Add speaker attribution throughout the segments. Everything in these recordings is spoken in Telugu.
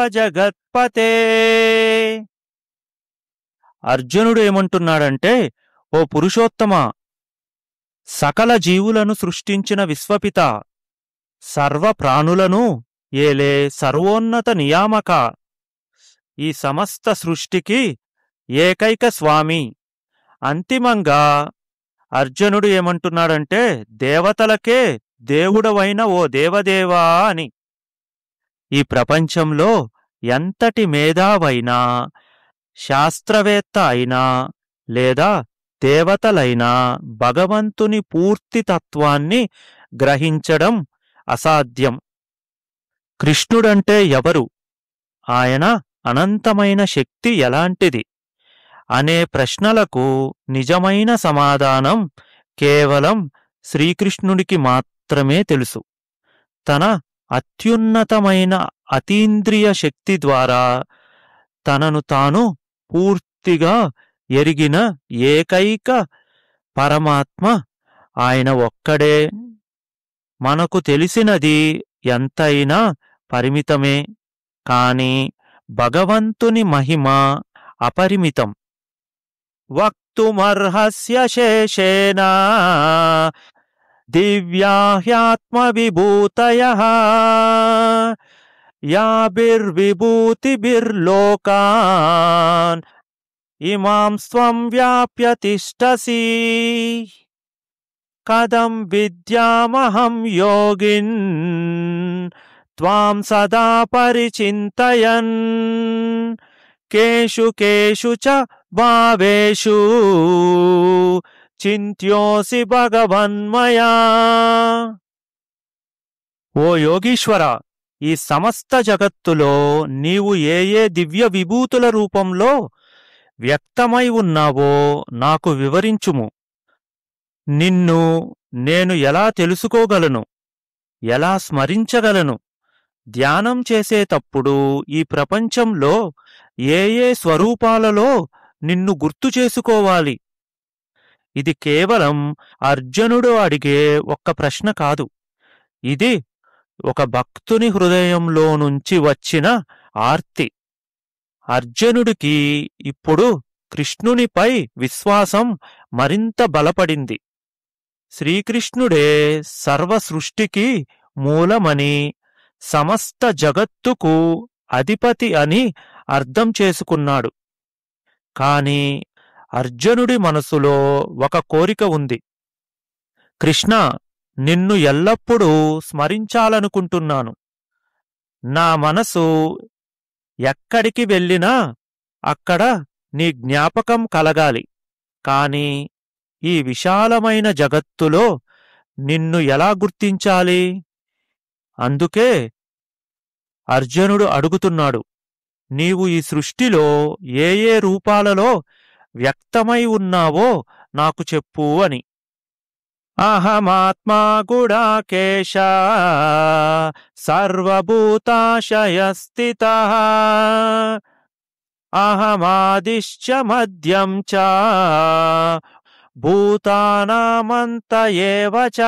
Speaker 1: జగత్పతే అర్జునుడు ఏమంటున్నాడంటే ఓ పురుషోత్తమ సకల జీవులను సృష్టించిన విశ్వపిత సర్వ ప్రాణులను ఏలే సర్వోన్నత నియామక ఈ సమస్త సృష్టికి ఏకైక స్వామి అంతిమంగా అర్జునుడు ఏమంటున్నాడంటే దేవతలకే దేవుడవైన ఓ దేవదేవా అని ఈ ప్రపంచంలో ఎంతటి మేధావైనా శాస్త్రవేత్త అయినా లేదా దేవతలైనా భగవంతుని పూర్తి తత్వాన్ని గ్రహించడం అసాధ్యం కృష్ణుడంటే ఎవరు ఆయన అనంతమైన శక్తి ఎలాంటిది అనే ప్రశ్నలకు నిజమైన సమాధానం కేవలం శ్రీకృష్ణుడికి మాత్రమే తెలుసు తన అత్యున్నతమైన అతీంద్రియ శక్తి ద్వారా తనను తాను పూర్తిగా ఎరిగిన ఏకైక పరమాత్మ ఆయన ఒక్కడే మనకు తెలిసినది ఎంతైనా పరిమితమే కాని భగవంతుని మహిమ అపరిమితం వక్తుమర్హస్య శేషేణ దివ్యాహ్యాత్మవిభూతయ యాభిర్విభూతిభిర్లోకాన్ ఇమాం స్వం వ్యాప్య తిష్టసి కదం విద్యామహం యోగిన్ త్వాం సదా పరిచింతయన్ కేషు కేషు చ భావేషు చింత్యోసి భగవన్మయా ఓ యోగీశ్వర ఈ సమస్త జగత్తులో నీవు ఏ ఏ దివ్య విభూతుల రూపంలో వ్యక్తమై ఉన్నావో నాకు వివరించుము నిన్ను నేను ఎలా తెలుసుకోగలను ఎలా స్మరించగలను ధ్యానం చేసేటప్పుడు ఈ ప్రపంచంలో ఏ ఏ స్వరూపాలలో నిన్ను గుర్తు చేసుకోవాలి ఇది కేవలం అర్జునుడు అడిగే ఒక్క ప్రశ్న కాదు ఇది ఒక భక్తుని హృదయంలో నుంచి వచ్చిన ఆర్తి అర్జునుడికి ఇప్పుడు కృష్ణునిపై విశ్వాసం మరింత బలపడింది శ్రీకృష్ణుడే సర్వ సృష్టికి మూలమని సమస్త జగత్తుకు అధిపతి అని అర్థం చేసుకున్నాడు కాని అర్జునుడి మనసులో ఒక కోరిక ఉంది కృష్ణ నిన్ను ఎల్లప్పుడూ స్మరించాలనుకుంటున్నాను నా మనసు ఎక్కడికి వెళ్ళినా అక్కడ నీ జ్ఞాపకం కలగాలి కాని ఈ విశాలమైన జగత్తులో నిన్ను ఎలా గుర్తించాలి అందుకే అర్జునుడు అడుగుతున్నాడు నీవు ఈ సృష్టిలో ఏ ఏ రూపాలలో వ్యక్తమై ఉన్నావో నాకు చెప్పు అని అహమాత్మా గుడాకేశ సర్వభూతాశయస్థిత అహమాదిశ్చ మద్యం చ భూతానామంత ఏవ చ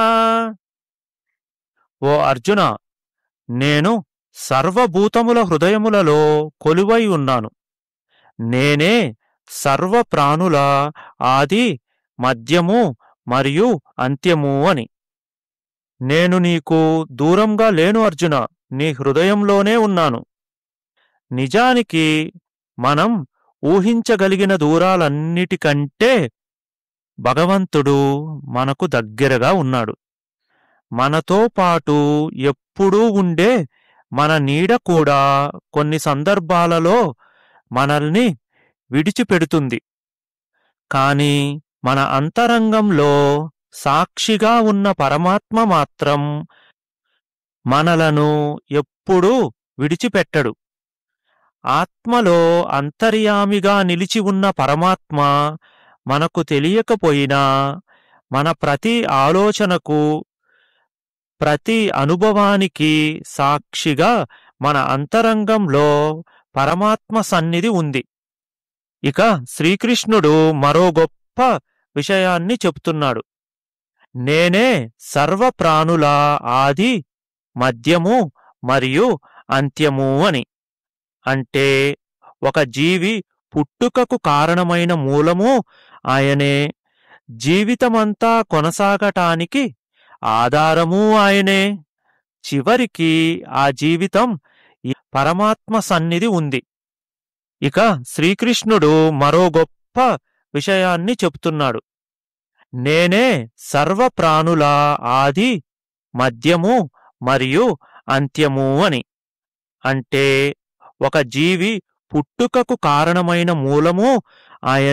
Speaker 1: ఓ అర్జున నేను సర్వభూతముల హృదయములలో కొలువై ఉన్నాను నేనే సర్వ ప్రాణుల ఆది మధ్యము మరియు అంత్యము అని నేను నీకు దూరంగా లేను అర్జున నీ హృదయంలోనే ఉన్నాను నిజానికి మనం ఊహించగలిగిన దూరాలన్నిటికంటే భగవంతుడు మనకు దగ్గరగా ఉన్నాడు మనతో పాటు ఎప్పుడూ ఉండే మన నీడ కూడా కొన్ని సందర్భాలలో మనల్ని విడిచిపెడుతుంది కాని మన అంతరంగంలో సాక్షిగా ఉన్న పరమాత్మ మాత్రం మనలను ఎప్పుడూ విడిచిపెట్టడు ఆత్మలో అంతర్యామిగా నిలిచి ఉన్న పరమాత్మ మనకు తెలియకపోయినా మన ప్రతి ఆలోచనకు ప్రతి అనుభవానికి సాక్షిగా మన అంతరంగంలో పరమాత్మ సన్నిధి ఉంది ఇక శ్రీకృష్ణుడు మరో గొప్ప విషయాన్ని చెప్తున్నాడు నేనే సర్వ ప్రాణుల ఆది మధ్యము మరియు అంత్యము అని అంటే ఒక జీవి పుట్టుకకు కారణమైన మూలము ఆయనే జీవితమంతా కొనసాగటానికి ఆధారము ఆయనే చివరికి ఆ జీవితం ఈ పరమాత్మ సన్నిధి ఉంది ఇక శ్రీకృష్ణుడు మరో గొప్ప విషయాన్ని చెప్తున్నాడు నేనే సర్వ ప్రాణుల ఆది మధ్యము మరియు అంత్యము అని అంటే ఒక జీవి పుట్టుకకు కారణమైన మూలము ఆయన